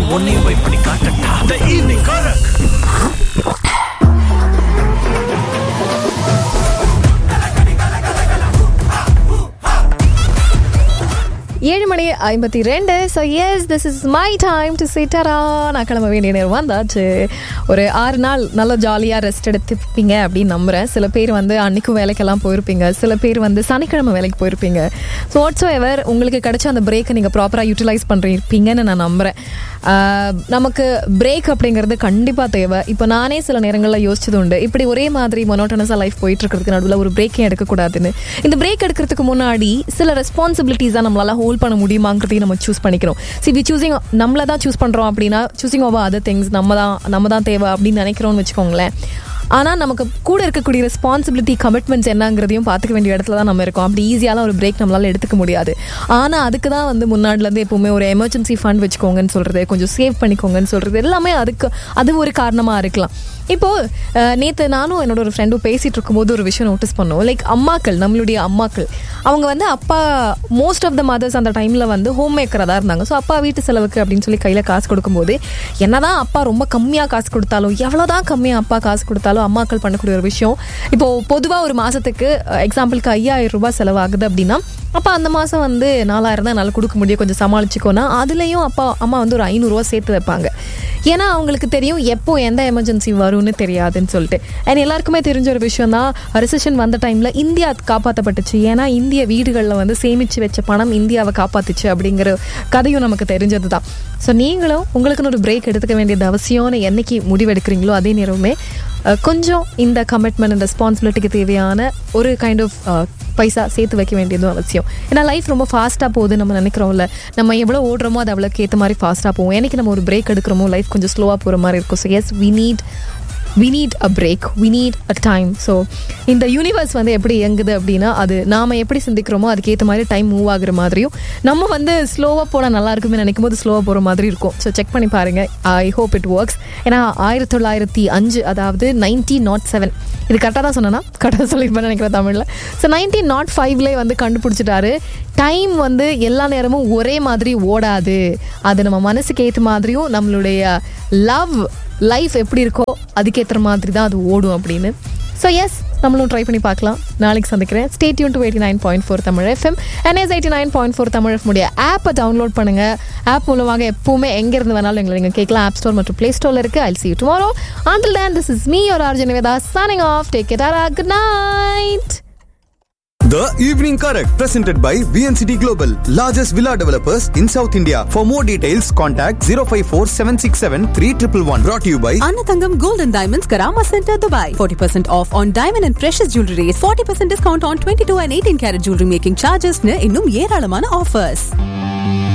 உன்னையும் போய் பண்ணி காட்டட்டா த ஈவினிங் கரக் ஏழு மணி ஐம்பத்தி ரெண்டு so yes this is my time to சிட்டரா நான் கிளம்ப வேண்டிய நேரம் வந்தாச்சு ஒரு ஆறு நாள் நல்லா ஜாலியாக ரெஸ்ட் எடுத்துப்பீங்க அப்படின்னு நம்புகிறேன் சில பேர் வந்து அன்னைக்கும் வேலைக்கெல்லாம் போயிருப்பீங்க சில பேர் வந்து சனிக்கிழமை வேலைக்கு போயிருப்பீங்க ஸோ வாட்ஸோ எவர் உங்களுக்கு கிடைச்ச அந்த பிரேக்கை நீங்கள் ப்ராப்பராக யூட்டிலைஸ் பண்ணிருப்பீங்கன்னு நான் நம்புகிறேன் நமக்கு பிரேக் அப்படிங்கிறது கண்டிப்பாக தேவை இப்போ நானே சில நேரங்களில் யோசிச்சது உண்டு இப்படி ஒரே மாதிரி மொனோட்டனஸாக லைஃப் போயிட்டு இருக்கிறதுக்கு நடுவில் ஒரு பிரேக்கே எடுக்கக்கூடாதுன்னு இந்த பிரேக் எடுக்கிறதுக்கு முன்னாடி சில ரெஸ்பான்சிபிலிட்டிஸாக நம்மளால ஹோல்ட் பண்ண முடியுமாங்கிறதையும் நம்ம சூஸ் பண்ணிக்கிறோம் சி வி சூசிங் நம்மள தான் சூஸ் பண்ணுறோம் அப்படின்னா சூசிங் ஓவர் அதர் திங்ஸ் நம்ம தான் நம்ம தான் தேவை அப்படின்னு நினைக்கிறோம்னு வச்சுக்கோங்களேன் ஆனால் நமக்கு கூட இருக்கக்கூடிய ரெஸ்பான்சிபிலிட்டி கமிட்மெண்ட்ஸ் என்னங்கிறதையும் பார்த்துக்க வேண்டிய இடத்துல தான் நம்ம இருக்கோம் அப்படி ஈஸியாலாம் ஒரு பிரேக் நம்மளால எடுத்துக்க முடியாது ஆனால் அதுக்கு தான் வந்து முன்னாடிலேருந்து எப்பவுமே ஒரு எமர்ஜென்சி ஃபண்ட் வச்சுக்கோங்கன்னு சொல்கிறது கொஞ்சம் சேவ் பண்ணிக்கோங்கன்னு சொல்கிறது எல்லாமே அதுக்கு அது ஒரு காரணமாக இருக்கலாம் இப்போ நேற்று நானும் என்னோட ஒரு ஃப்ரெண்டும் பேசிட்டு இருக்கும்போது ஒரு விஷயம் நோட்டீஸ் பண்ணோம் லைக் அம்மாக்கள் நம்மளுடைய அம்மாக்கள் அவங்க வந்து அப்பா மோஸ்ட் ஆஃப் த மதர்ஸ் அந்த டைமில் வந்து ஹோம் மேக்கராக தான் இருந்தாங்க ஸோ அப்பா வீட்டு செலவுக்கு அப்படின்னு சொல்லி கையில் காசு கொடுக்கும்போது என்னதான் அப்பா ரொம்ப கம்மியாக காசு கொடுத்தாலும் எவ்வளோதான் கம்மியாக அப்பா காசு கொடுத்தாலும் அம்மாக்கள் பண்ணக்கூடிய ஒரு விஷயம் இப்போ பொதுவாக ஒரு மாதத்துக்கு எக்ஸாம்பிளுக்கு ஐயாயிரம் ரூபாய் செலவாகுது அப்படின்னா அப்பா அந்த மாதம் வந்து நாலாயிரம் தான் என்னால் கொடுக்க முடியும் கொஞ்சம் சமாளிச்சுக்கோனா அதுலேயும் அப்பா அம்மா வந்து ஒரு ஐநூறுரூவா சேர்த்து வைப்பாங்க ஏன்னா அவங்களுக்கு தெரியும் எப்போ எந்த எமர்ஜென்சி வரும்னு தெரியாதுன்னு சொல்லிட்டு அண்ட் எல்லாருக்குமே தெரிஞ்ச ஒரு விஷயம் தான் ரிசெஷன் வந்த டைமில் இந்தியா காப்பாற்றப்பட்டுச்சு ஏன்னா இந்திய வீடுகளில் வந்து சேமித்து வச்ச பணம் இந்தியாவை காப்பாத்துச்சு அப்படிங்கிற கதையும் நமக்கு தெரிஞ்சது தான் ஸோ நீங்களும் உங்களுக்குன்னு ஒரு பிரேக் எடுத்துக்க வேண்டியது அவசியம்னு என்னைக்கு முடிவெடுக்கிறீங்களோ அதே நேரமே கொஞ்சம் இந்த கமிட்மெண்ட் ரெஸ்பான்சிபிலிட்டிக்கு தேவையான ஒரு கைண்ட் ஆஃப் பைசா சேர்த்து வைக்க வேண்டியதும் அவசியம் ஏன்னா லைஃப் ரொம்ப ஃபாஸ்ட்டாக போகுது நம்ம நினைக்கிறோம்ல நம்ம எவ்வளோ ஓடுறோமோ அது அவ்வளோக்கு ஏற்ற மாதிரி ஃபாஸ்ட்டாக போவோம் என்னைக்கு நம்ம ஒரு பிரேக் எடுக்கிறோமோ லைஃப் கொஞ்சம் ஸ்லோவாக போகிற மாதிரி இருக்கும் so yes we need we need a break we need a time so இந்த யூனிவர்ஸ் வந்து எப்படி இயங்குது அப்படின்னா அது நாம் எப்படி சிந்திக்கிறோமோ அதுக்கேற்ற மாதிரி டைம் மூவ் ஆகுற மாதிரியும் நம்ம வந்து ஸ்லோவாக போனால் நல்லா இருக்குமே நினைக்கும் போது ஸ்லோவாக போகிற மாதிரி இருக்கும் ஸோ செக் பண்ணி பாருங்கள் ஐ ஹோப் இட் ஒர்க்ஸ் ஏன்னா ஆயிரத்தி தொள்ளாயிரத்தி அஞ்சு அதாவது நைன்டீன் நாட் செவன் இது கரெக்டாக தான் சொன்னேன்னா கரெக்டாக சொல்லியிருப்பேன் நினைக்கிறேன் தமிழில் ஸோ நைன்டீன் நாட் ஃபைவ்லேயே வந்து கண்டுபிடிச்சிட்டாரு டைம் வந்து எல்லா நேரமும் ஒரே மாதிரி ஓடாது அது நம்ம மனசுக்கு ஏற்ற மாதிரியும் நம்மளுடைய லவ் லைஃப் எப்படி இருக்கோ அதுக்கேற்ற மாதிரி தான் அது ஓடும் அப்படின்னு ஸோ எஸ் நம்மளும் ட்ரை பண்ணி பார்க்கலாம் நாளைக்கு சந்திக்கிறேன் ஸ்டேட் யூன் to eighty nine point four Tamil FM என்எஸ் eighty nine point four Tamil F முடிய ஆப்பை டவுன்லோட் பண்ணுங்கள் ஆப் மூலமாக எப்பவுமே எங்கேருந்து வேணாலும் எங்களை நீங்கள் கேட்கலாம் ஆப் ஸ்டோர் மற்றும் ப்ளே ஸ்டோரில் இருக்குது ஐல் see tomorrow until then this is me your RJ Veda signing off take it good night The Evening Correct, presented by VNCT Global, largest villa developers in South India. For more details, contact 054 767 3111. Brought to you by Anatangam Gold and Diamonds Karama Center, Dubai. 40% off on diamond and precious jewelry. 40% discount on 22 and 18 karat jewelry making charges. இன்னும் ஏராளமான offers.